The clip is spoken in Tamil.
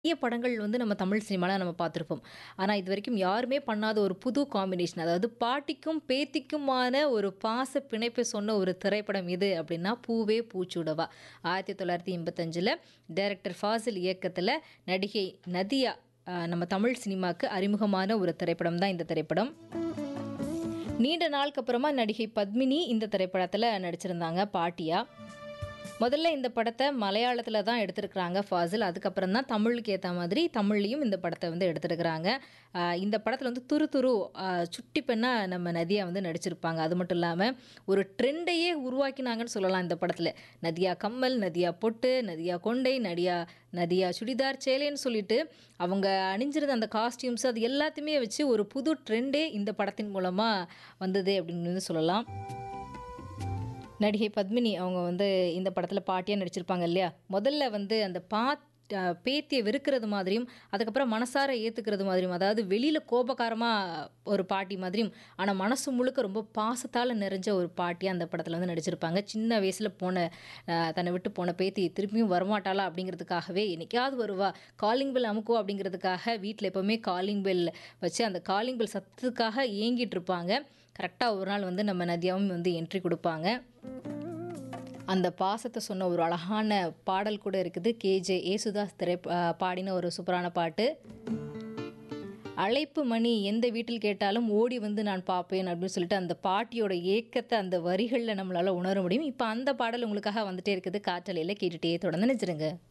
நிறைய படங்கள் வந்து நம்ம தமிழ் சினிமால நம்ம பார்த்துருப்போம். ஆனா, இதுவரைக்கும் யாருமே பண்ணாத ஒரு புது காம்பினேஷன். அதாவது பாட்டிக்கும், பேத்திக்குமான ஒரு பாச பிணைப்பை சொன்ன ஒரு திரைப்படம் எது அப்படின்னா, பூவே பூச்சூடவா. 1985ல டைரக்டர் ஃபாசில் இயக்கத்தில நடிகை நதியா அ நம்ம தமிழ் சினிமாக்கு அறிமுகமான ஒரு திரைப்படம் தான் இந்த திரைப்படம். நீண்ட நாளுக்கு அப்புறமா நடிகை பத்மினி இந்த திரைப்படத்தில நடிச்சிருந்தாங்க பாட்டியா. முதல்ல இந்த படத்த மலையாளத்தில தான் எடுத்திருக்கிறாங்க ஃபாசில். அதுக்கப்புறம் தான் தமிழுக்கு ஏத்தா மாதிரி தமிழ்லயும் இந்த படத்த வந்து எடுத்திருக்கிறாங்க. அ இந்த படத்தில வந்து துரு துரு அ சுட்டி பெண்ணா நம்ம நதியா வந்து நடிச்சிருப்பாங்க. அது மட்டும் இல்லாம ஒரு ட்ரெண்டையே உருவாக்கினாங்கன்னு சொல்லலாம் இந்த படத்தில. நதியா கம்மல், நதியா பொட்டு, நதியா கொண்டை, நடியா நதியா சுடிதார் சேலைன்னு சொல்லிட்டு அவங்க அணிஞ்சிருந்த அந்த காஸ்டியூம்ஸ் அது எல்லாத்தையுமே வச்சு ஒரு புது ட்ரெண்டே இந்த படத்தின் மூலமா வந்தது அப்படின்னு வந்து சொல்லலாம். நடிகை பத்மினி அவங்க வந்து இந்த படத்தில பாட்டியா நடிச்சிருப்பாங்க இல்லையா? முதல்ல வந்து அந்த பாத் அ பேத்திய வெறுக்கிறது மாதிரியும், அதுக்கப்புறம் மனசார ஏத்துக்கிறது மாதிரியும், அதாவது வெளியில கோபக்காரமா ஒரு பாட்டி மாதிரியும், ஆனா மனசு முழுக்க ரொம்ப பாசத்தால நிறைஞ்ச ஒரு பாட்டியா அந்த படத்தில வந்து நடிச்சிருப்பாங்க. சின்ன வயசுல போன அ தன்னை விட்டு போன பேத்தி திரும்பியும் வரமாட்டாளா அப்படிங்கிறதுக்காகவே, என்னைக்காவது வருவா, காலிங் பெல் அமுக்குவா அப்படிங்கிறதுக்காக வீட்ல எப்பவுமே காலிங் பெல் வச்சு அந்த காலிங் பெல் சத்தத்துக்காக ஏங்கிட்டு இருப்பாங்க. கரெக்ட்டா ஒரு நாள் வந்து நம்ம நதியாவும் வந்து என்ட்ரி குடுப்பாங்க. அந்த பாசத்த சொன்ன ஒரு அழகான பாடல் கூட இருக்குது. கே.ஜே. ஏசுதாஸ் திரை அ பாடின ஒரு சூப்பரான பாட்டு. அழைப்பு மணி எந்த வீட்டில் கேட்டாலும் ஓடி வந்து நான் பார்ப்பேன் அப்படின்னு சொல்லிட்டு அந்த பாட்டியோட ஏக்கத்த அந்த வரிகள்ல நம்மளால உணர முடியும். இப்ப அந்த பாடல் உங்களுக்காக வந்துட்டே இருக்குது. காற்றலையில கேட்டுட்டே தொடர்ந்து இணைஞ்சிருங்க.